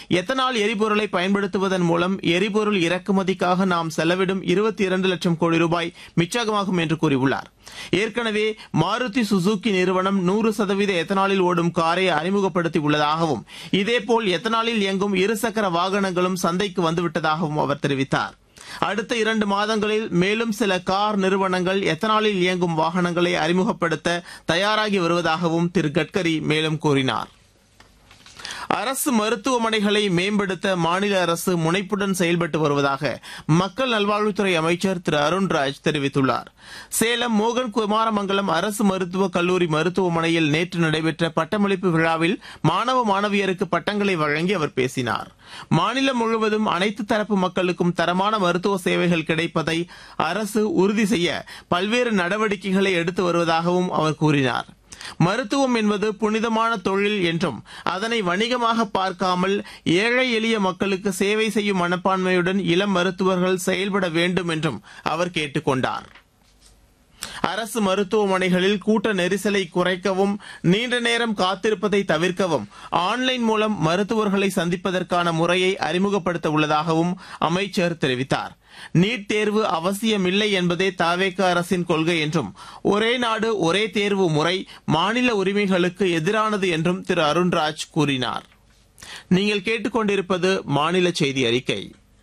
ethanol எரிபொருளை பயன்படுத்துவதன் மூலம் எரிபொருள் இறக்குமதிக்காக நாம் செலவிடும் இருபத்தி இரண்டு லட்சம் கோடி ரூபாய் மிச்சமாகும் என்று கூறியுள்ளார் ஏற்கனவே மாருதி சுசுகி நிறுவனம் நூறு சதவீத எத்தனாலில் ஓடும் காரை அறிமுகப்படுத்தி உள்ளதாகவும் இதேபோல் எத்தனாலில் இயங்கும் இருசக்கர வாகனங்களும் சந்தைக்கு வந்துவிட்டதாகவும் அவர் தெரிவித்தார் அடுத்த இரண்டு மாதங்களில் மேலும் சில கார் நிறுவனங்கள் எத்தனாலில் இயங்கும் வாகனங்களை அறிமுகப்படுத்த தயாராகி வருவதாகவும் திரு கட்கரி மேலும் கூறினார் அரசு மருத்துவமனைகளை மேம்படுத்த மாநில அரசு முனைப்புடன் செயல்பட்டு வருவதாக மக்கள் நல்வாழ்வுத்துறை அமைச்சர் திரு அருண்ராஜ் தெரிவித்துள்ளார் சேலம் மோகன் குமாரமங்கலம் அரசு மருத்துவக் கல்லூரி மருத்துவமனையில் நேற்று நடைபெற்ற பட்டமளிப்பு விழாவில் மாணவ மாணவியருக்கு பட்டங்களை வழங்கி அவர் பேசினார் மாநிலம் முழுவதும் அனைத்து தரப்பு மக்களுக்கும் தரமான மருத்துவ சேவைகள் கிடைப்பதை அரசு உறுதி செய்ய பல்வேறு நடவடிக்கைகளை எடுத்து வருவதாகவும் அவர் கூறினார் மருத்துவம் என்பது புனிதமான தொழில் என்றும் அதனை வணிகமாக பார்க்காமல் ஏழை எளிய மக்களுக்கு சேவை செய்யும் மனப்பான்மையுடன் இளம் மருத்துவர்கள் செயல்பட வேண்டும் என்றும் அவர் கேட்டுக் கொண்டார் அரசு மருத்துவமனைகளில் கூட்ட நெரிசலை குறைக்கவும் நீண்ட நேரம் காத்திருப்பதை தவிர்க்கவும் ஆன்லைன் மூலம் மருத்துவர்களை சந்திப்பதற்கான முறையை அறிமுகப்படுத்த உள்ளதாகவும் அமைச்சர் தெரிவித்தார் நீட் தேர்வு அவசியமில்லை என்பதே தாவேக அரசின் கொள்கை என்றும் ஒரே நாடு ஒரே தேர்வு முறை மாநில உரிமைகளுக்கு எதிரானது என்றும் திரு அருண்ராஜ் கூறினார் நீங்கள் கேட்டுக்கொண்டிருப்பது மாநில செய்தி அறிக்கை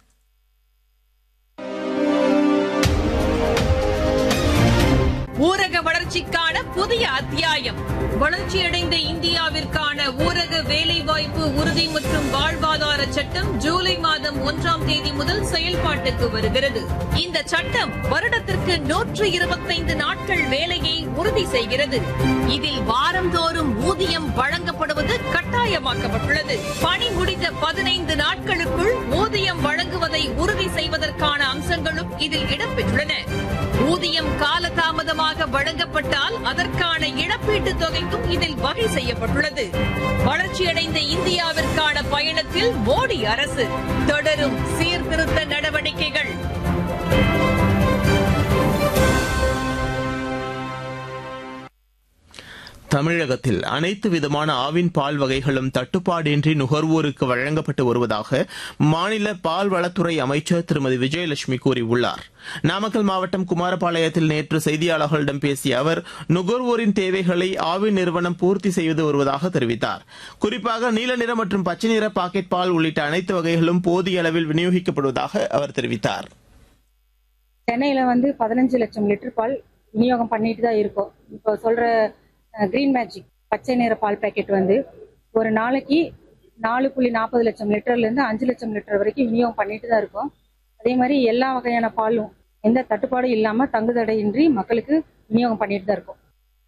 ஊரக வளர்ச்சிக்கான புதிய அத்தியாயம் வளர்ச்சியடைந்த இந்தியாவிற்கான ஊரக வேலைவாய்ப்பு உறுதி மற்றும் வாழ்வாதார சட்டம் ஜூலை மாதம் ஒன்றாம் தேதி முதல் செயல்பாட்டுக்கு வருகிறது இந்த சட்டம் வருடத்திற்கு நூற்று இருபத்தைந்து நாட்கள் வேலையை உறுதி செய்கிறது இதில் வாரந்தோறும் ஊதியம் வழங்கப்படுவது கட்டாயமாக்கப்பட்டுள்ளது பணி முடிந்த பதினைந்து நாட்களுக்குள் ஊதியம் வழங்குவதை உறுதி செய்வதற்கான அம்சங்களும் இதில் இடம்பெற்றுள்ளன ஊதியம் காலதாமதமாக வழங்கப்பட்டால் அதற்கான இழப்பீட்டுத் தொகைக்கும் இதில் வகை செய்யப்பட்டுள்ளது வளர்ச்சியடைந்த இந்தியாவிற்கான பயணத்தில் மோடி அரசு தொடரும் சீர்திருத்த நடவடிக்கைகள் தமிழகத்தில் அனைத்து விதமான ஆவின் பால் வகைகளும் தட்டுப்பாடின்றி நுகர்வோருக்கு வழங்கப்பட்டு வருவதாக மாநில பால்வளத்துறை அமைச்சர் திருமதி விஜயலட்சுமி கூறியுள்ளார் நாமக்கல் மாவட்டம் குமாரபாளையத்தில் நேற்று செய்தியாளர்களிடம் பேசிய அவர் நுகர்வோரின் தேவைகளை ஆவின் நிறுவனம் பூர்த்தி செய்து வருவதாக தெரிவித்தார் குறிப்பாக நீல நிற மற்றும் பச்சை நிற பாக்கெட் பால் உள்ளிட்ட அனைத்து வகைகளும் போதிய அளவில் விநியோகிக்கப்படுவதாக அவர் தெரிவித்தார் சென்னையில வந்து பதினஞ்சு லட்சம் லிட்டர் பால் விநியோகம் பண்ணிட்டு தான் இருக்கோம் இப்போ சொல்ற கிரீன் மேஜிக் பச்சை நிற பால் பேக்கெட் வந்து ஒரு நாளைக்கு நாலு புள்ளி நாற்பது லட்சம் லிட்டர்ல இருந்து அஞ்சு லட்சம் லிட்டர் வரைக்கும் விநியோகம் பண்ணிட்டு தான் இருக்கோம் அதே மாதிரி எல்லா வகையான பாலும் எந்த தட்டுப்பாடும் இல்லாம தங்குதடையின்றி மக்களுக்கு விநியோகம் பண்ணிட்டு தான் இருக்கோம்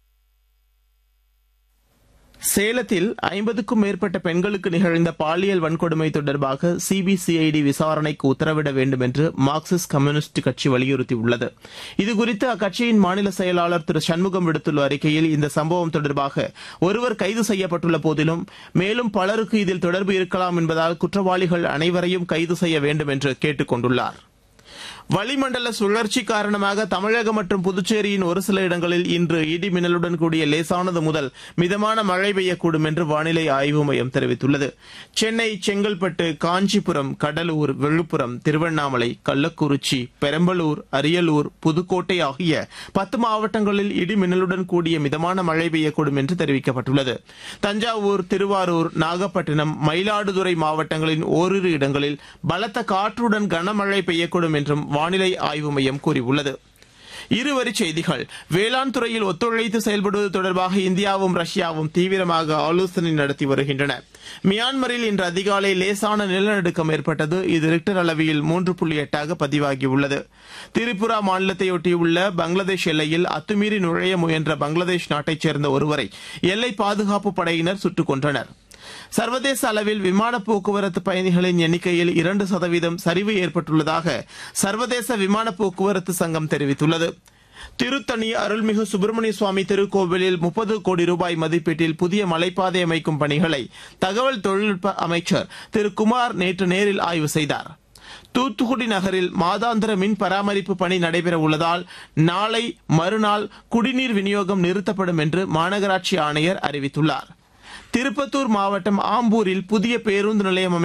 சேலத்தில் ஐம்பதுக்கும் மேற்பட்ட பெண்களுக்கு நிகழ்ந்த பாலியல் வன்கொடுமை தொடர்பாக சிபிசிஐடி விசாரணைக்கு உத்தரவிட வேண்டும் என்று மார்க்சிஸ்ட் கம்யூனிஸ்ட் கட்சி வலியுறுத்தியுள்ளது இதுகுறித்து அக்கட்சியின் மாநில செயலாளர் திரு சண்முகம் விடுத்துள்ள அறிக்கையில் இந்த சம்பவம் தொடர்பாக ஒருவர் கைது செய்யப்பட்டுள்ள போதிலும் மேலும் பலருக்கு இதில் தொடர்பு இருக்கலாம் என்பதால் குற்றவாளிகள் அனைவரையும் கைது செய்ய வேண்டும் என்று கேட்டுக் கொண்டுள்ளார் வளிமண்டல சுழற்சி காரணமாக தமிழகம் மற்றும் புதுச்சேரியின் ஒரு சில இடங்களில் இன்று இடி மின்னலுடன் கூடிய லேசானது முதல் மிதமான மழை பெய்யக்கூடும் என்று வானிலை ஆய்வு மையம் தெரிவித்துள்ளது சென்னை செங்கல்பட்டு காஞ்சிபுரம் கடலூர் விழுப்புரம் திருவண்ணாமலை கள்ளக்குறிச்சி பெரம்பலூர் அரியலூர் புதுக்கோட்டை ஆகிய பத்து மாவட்டங்களில் இடி மின்னலுடன் கூடிய மிதமான மழை பெய்யக்கூடும் என்று தெரிவிக்கப்பட்டுள்ளது தஞ்சாவூர் திருவாரூர் நாகப்பட்டினம் மயிலாடுதுறை மாவட்டங்களின் ஓரிரு இடங்களில் பலத்த காற்றுடன் கனமழை பெய்யக்கூடும் என்றும் வானிலை ஆய்வு மையம் கூறியுள்ளது இருவரிச் செய்திகள் வேளாண் துறையில் ஒத்துழைத்து செயல்படுவது தொடர்பாக இந்தியாவும் ரஷ்யாவும் தீவிரமாக ஆலோசனை நடத்தி வருகின்றன மியான்மரில் இன்று அதிகாலை லேசான நிலநடுக்கம் ஏற்பட்டது இது ரிக்டர் அளவில் மூன்று புள்ளி எட்டாக பதிவாகியுள்ளது திரிபுரா மாநிலத்தையொட்டியுள்ள பங்களாதேஷ் எல்லையில் அத்துமீறி நுழைய முயன்ற பங்களாதேஷ் நாட்டைச் சேர்ந்த ஒருவரை எல்லை பாதுகாப்பு படையினர் சுட்டுக் கொன்றனர் சர்வதேச அளவில் விமான போக்குவரத்து பயணிகளின் எண்ணிக்கையில் இரண்டு சதவீதம் சரிவு ஏற்பட்டுள்ளதாக சர்வதேச விமான போக்குவரத்து சங்கம் தெரிவித்துள்ளது திருத்தணி அருள்மிகு சுப்பிரமணிய சுவாமி திருக்கோவிலில் முப்பது கோடி ரூபாய் மதிப்பீட்டில் புதிய மலைப்பாதை அமைக்கும் பணிகளை தகவல் தொழில்நுட்ப அமைச்சர் திரு குமார் நேற்று நேரில் ஆய்வு செய்தார் தூத்துக்குடி நகரில் மாதாந்திர மின் பராமரிப்பு பணி நடைபெற உள்ளதால் நாளை மறுநாள் குடிநீர் விநியோகம் நிறுத்தப்படும் என்று மாநகராட்சி ஆணையர் அறிவித்துள்ளார் திருப்பத்தூர் மாவட்டம் ஆம்பூரில் புதிய பேருந்து நிலையம்